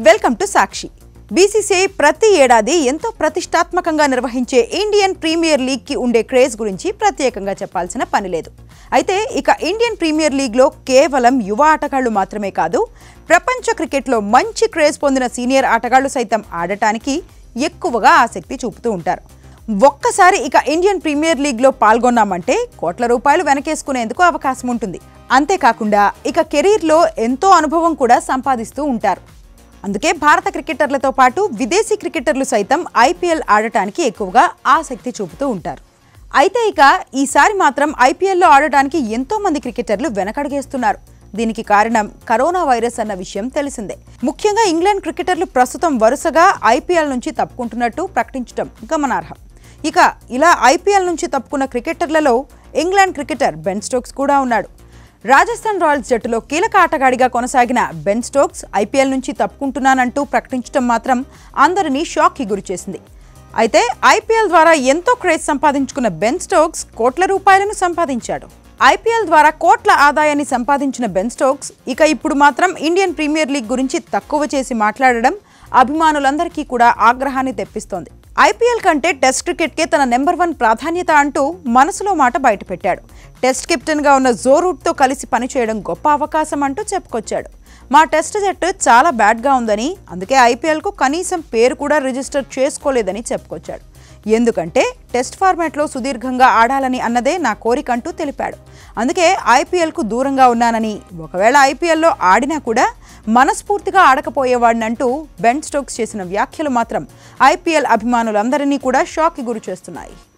welcome to Sakshi BCCI ప్రతి ఏడాది ఎంతో ప్రతిష్టాత్మకంగా నిర్వహించే ఇండియన్ ప్రీమియర్ లీగ్కి ఉండే క్రేజ్ గురించి ప్రత్యేకంగా చెప్పాల్సిన పని లేదు అయితే ఇక ఇండియన్ ప్రీమియర్ లీగ్లో కేవలం యువ ఆటగాళ్లు మాత్రమే కాదు ప్రపంచ క్రికెట్లో మంచి క్రేజ్ పొందిన సీనియర్ ఆటగాళ్లు సైతం ఆడటానికి ఎక్కువగా ఆసక్తి చూపుతూ ఉంటారు ఒక్కసారి ఇక ఇండియన్ ప్రీమియర్ లీగ్లో పాల్గొన్నామంటే కోట్ల రూపాయలు వెనకేసుకునేందుకు అవకాశం ఉంటుంది అంతేకాకుండా ఇక కెరీర్లో ఎంతో అనుభవం కూడా సంపాదిస్తూ ఉంటారు అందుకే భారత క్రికెటర్లతో పాటు విదేశీ క్రికెటర్లు సైతం ఐపీఎల్ ఆడటానికి ఎక్కువగా ఆసక్తి చూపుతూ ఉంటారు అయితే ఇక ఈసారి మాత్రం ఐపీఎల్లో ఆడటానికి ఎంతో మంది క్రికెటర్లు వెనకడుగేస్తున్నారు దీనికి కారణం కరోనా వైరస్ అన్న విషయం తెలిసిందే ముఖ్యంగా ఇంగ్లాండ్ క్రికెటర్లు ప్రస్తుతం వరుసగా ఐపీఎల్ నుంచి తప్పుకుంటున్నట్టు ప్రకటించడం గమనార్హం ఇక ఇలా ఐపీఎల్ నుంచి తప్పుకున్న క్రికెటర్లలో ఇంగ్లాండ్ క్రికెటర్ బెన్ స్టోక్స్ కూడా ఉన్నాడు రాజస్థాన్ రాయల్స్ జట్టులో కీలక ఆటగాడిగా కొనసాగిన బెన్ స్టోక్స్ ఐపీఎల్ నుంచి తప్పుకుంటున్నానంటూ ప్రకటించడం మాత్రం అందరినీ షాక్కి గురిచేసింది అయితే ఐపీఎల్ ద్వారా ఎంతో క్రేజ్ సంపాదించుకున్న బెన్ స్టోక్స్ కోట్ల రూపాయలను సంపాదించాడు ఐపీఎల్ ద్వారా కోట్ల ఆదాయాన్ని సంపాదించిన బెన్ స్టోక్స్ ఇక ఇప్పుడు మాత్రం ఇండియన్ ప్రీమియర్ లీగ్ గురించి తక్కువ చేసి మాట్లాడడం అభిమానులందరికీ కూడా ఆగ్రహాన్ని తెప్పిస్తోంది ఐపీఎల్ కంటే టెస్ట్ క్రికెట్కే తన నెంబర్ వన్ ప్రాధాన్యత అంటూ మనసులో మాట బయటపెట్టాడు టెస్ట్ కెప్టెన్గా ఉన్న జోరూట్తో కలిసి పనిచేయడం గొప్ప అవకాశం అంటూ చెప్పుకొచ్చాడు మా టెస్ట్ జట్టు చాలా బ్యాడ్గా ఉందని అందుకే ఐపీఎల్కు కనీసం పేరు కూడా రిజిస్టర్ చేసుకోలేదని చెప్పుకొచ్చాడు ఎందుకంటే టెస్ట్ ఫార్మాట్లో సుదీర్ఘంగా ఆడాలని అన్నదే నా కోరికంటూ తెలిపాడు అందుకే ఐపీఎల్కు దూరంగా ఉన్నానని ఒకవేళ ఐపీఎల్లో ఆడినా కూడా మనస్ఫూర్తిగా ఆడకపోయేవాడినంటూ బెన్ స్టోక్స్ చేసిన వ్యాఖ్యలు మాత్రం ఐపీఎల్ అభిమానులందరినీ కూడా షాక్కి గురి చేస్తున్నాయి